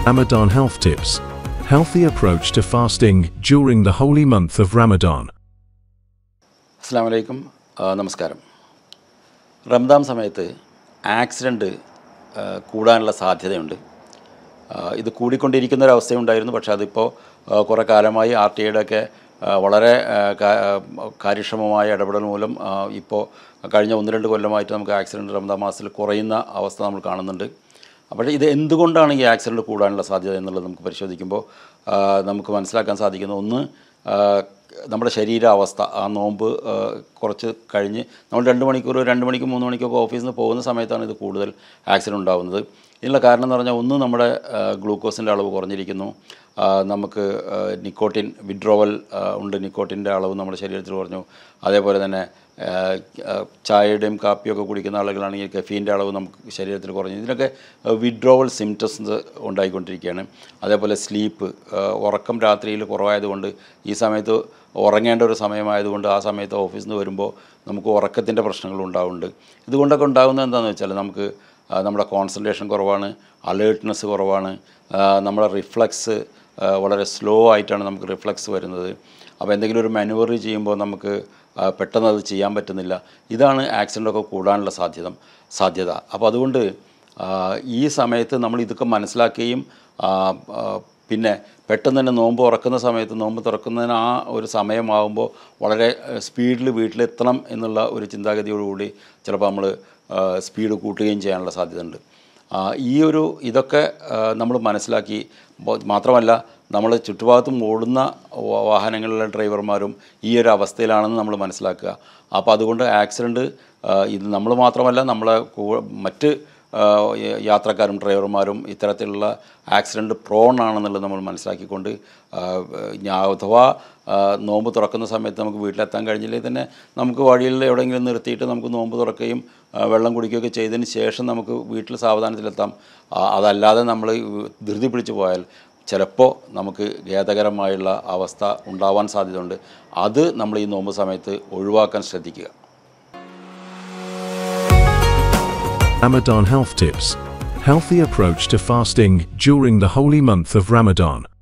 Ramadan Health Tips Healthy approach to fasting during the holy month of Ramadan. അസ്സാം വലൈക്കും ആ, നമസ്കാരം റംദാൻ സമയത്ത് ആക്സിഡൻറ്റ് ആ, കൂടാനുള്ള സാധ്യതയുണ്ട് ആ, ഇത് കൂടിക്കൊണ്ടിരിക്കുന്ന ഒരു അവസ്ഥയുണ്ടായിരുന്നു പക്ഷേ അതിപ്പോൾ ആ, കുറേ കാലമായി ആർ ടി ഐയുടെ ഒക്കെ ആ, വളരെ ആ, കാ- ആ, കാര്യക്ഷമമായ ഇടപെടൽ മൂലം ആ, ഇപ്പോൾ കഴിഞ്ഞ ഒന്ന് രണ്ട് കൊല്ലമായിട്ട് നമുക്ക് ആക്സിഡൻറ്റ് റംദാൻ മാസത്തിൽ കുറയുന്ന അവസ്ഥ നമ്മൾ കാണുന്നുണ്ട് അപ്പോൾ ഇത് എന്തുകൊണ്ടാണ് ഈ ആക്സിഡൻറ്റ് കൂടാനുള്ള സാധ്യത എന്നുള്ളത് നമുക്ക് പരിശോധിക്കുമ്പോൾ ആ, നമുക്ക് മനസ്സിലാക്കാൻ സാധിക്കുന്ന ഒന്ന് ആ, നമ്മുടെ ശരീരാവസ്ഥ ആ നോമ്പ് ആ, കുറച്ച് കഴിഞ്ഞ് നമ്മൾ രണ്ട് മണിക്കൂർ രണ്ട് മണിക്ക് മൂന്ന് മണിക്കൊക്കെ ഓഫീസിൽ നിന്ന് പോകുന്ന സമയത്താണ് ഇത് കൂടുതൽ ആക്സിഡൻറ്റ് ഉണ്ടാകുന്നത് ഇതിനുള്ള കാരണം എന്ന് പറഞ്ഞാൽ ഒന്ന് നമ്മുടെ ഗ്ലൂക്കോസിൻ്റെ അളവ് കുറഞ്ഞിരിക്കുന്നു ആ, നമുക്ക് ആ, നിക്കോട്ടിൻ വിഡ്രോവൽ ആ, ഉണ്ട് നിക്കോട്ടിൻ്റെ അളവ് നമ്മുടെ ശരീരത്തിൽ കുറഞ്ഞു അതേപോലെ തന്നെ ആ, ആ, ചായയുടെയും കാപ്പിയൊക്കെ കുടിക്കുന്ന ആളുകളാണെങ്കിൽ കഫീൻ്റെ അളവ് നമുക്ക് ശരീരത്തിൽ കുറഞ്ഞു ഇതിനൊക്കെ വിഡ്രോവൽ സിംറ്റംസ് ഉണ്ടായിക്കൊണ്ടിരിക്കുകയാണ് അതേപോലെ സ്ലീപ്പ് ഉറക്കം രാത്രിയിൽ കുറവായതുകൊണ്ട് ഈ സമയത്ത് ഉറങ്ങേണ്ട ഒരു സമയമായതുകൊണ്ട് ആ സമയത്ത് ഓഫീസിൽ നിന്ന് വരുമ്പോൾ നമുക്ക് ഉറക്കത്തിൻ്റെ പ്രശ്നങ്ങൾ ഉണ്ടാവുന്നുണ്ട് ഇതുകൊണ്ടൊക്കെ ഉണ്ടാകുന്നത് എന്താണെന്ന് വെച്ചാൽ നമുക്ക് ആ, നമ്മുടെ കോൺസെൻട്രേഷൻ കുറവാണ് അലേർട്ട്നെസ് കുറവാണ് ആ, നമ്മുടെ റിഫ്ലക്സ് വളരെ സ്ലോ ആയിട്ടാണ് നമുക്ക് റിഫ്ലക്സ് വരുന്നത് അപ്പോൾ എന്തെങ്കിലും ഒരു മാനുവർ ചെയ്യുമ്പോൾ നമുക്ക് ആ, പെട്ടെന്ന് അത് ചെയ്യാൻ പറ്റുന്നില്ല ഇതാണ് ആക്സിഡൻ്റൊക്കെ കൂടാനുള്ള സാധ്യത സാധ്യത അപ്പോൾ അതുകൊണ്ട് ആ, ഈ സമയത്ത് നമ്മൾ ഇതൊക്കെ മനസ്സിലാക്കുകയും ആ, ആ, പിന്നെ പെട്ടെന്ന് തന്നെ നോമ്പ് തുറക്കുന്ന സമയത്ത് നോമ്പ് തുറക്കുന്നതിന് ആ ഒരു സമയമാകുമ്പോൾ വളരെ സ്പീഡിൽ വീട്ടിലെത്തണം എന്നുള്ള ഒരു ചിന്താഗതിയോടുകൂടി ചിലപ്പോൾ നമ്മൾ സ്പീഡ് കൂട്ടുകയും ചെയ്യാനുള്ള സാധ്യതയുണ്ട് ആ, ഈ ഒരു ഇതൊക്കെ നമ്മൾ മനസ്സിലാക്കി ബോ- മാത്രമല്ല നമ്മൾ ചുറ്റുഭാഗത്തും ഓടുന്ന വാ- വാഹനങ്ങളിലെ ഡ്രൈവർമാരും ഈ ഒരു അവസ്ഥയിലാണെന്ന് നമ്മൾ മനസ്സിലാക്കുക അപ്പോൾ അതുകൊണ്ട് ആക്സിഡൻറ്റ് ഇത് നമ്മൾ മാത്രമല്ല നമ്മളെ കൂ- മറ്റ് ആ, യ- യാത്രക്കാരും ഡ്രൈവർമാരും ഇത്തരത്തിലുള്ള ആക്സിഡൻറ്റ് പ്രോൺ ആണെന്നുള്ളത് നമ്മൾ മനസ്സിലാക്കിക്കൊണ്ട് ആ, ഞാ അഥവാ ആ, നോമ്പ് തുറക്കുന്ന സമയത്ത് നമുക്ക് വീട്ടിലെത്താൻ കഴിഞ്ഞില്ലെങ്കിൽ തന്നെ നമുക്ക് വഴിയിൽ എവിടെയെങ്കിലും നിർത്തിയിട്ട് നമുക്ക് നോമ്പ് തുറക്കുകയും ആ, വെള്ളം കുടിക്കുകയൊക്കെ ചെയ്തതിന് ശേഷം നമുക്ക് വീട്ടിൽ സാവധാനത്തിലെത്താം ആ, അതല്ലാതെ നമ്മൾ ധൃതി പിടിച്ചു പോയാൽ ചിലപ്പോൾ നമുക്ക് ഖേദകരമായുള്ള അവസ്ഥ ഉണ്ടാവാൻ സാധ്യതയുണ്ട് അത് നമ്മൾ ഈ നോമ്പ് സമയത്ത് ഒഴിവാക്കാൻ ശ്രദ്ധിക്കുക Ramadan Health Tips Healthy approach to fasting during the holy month of Ramadan.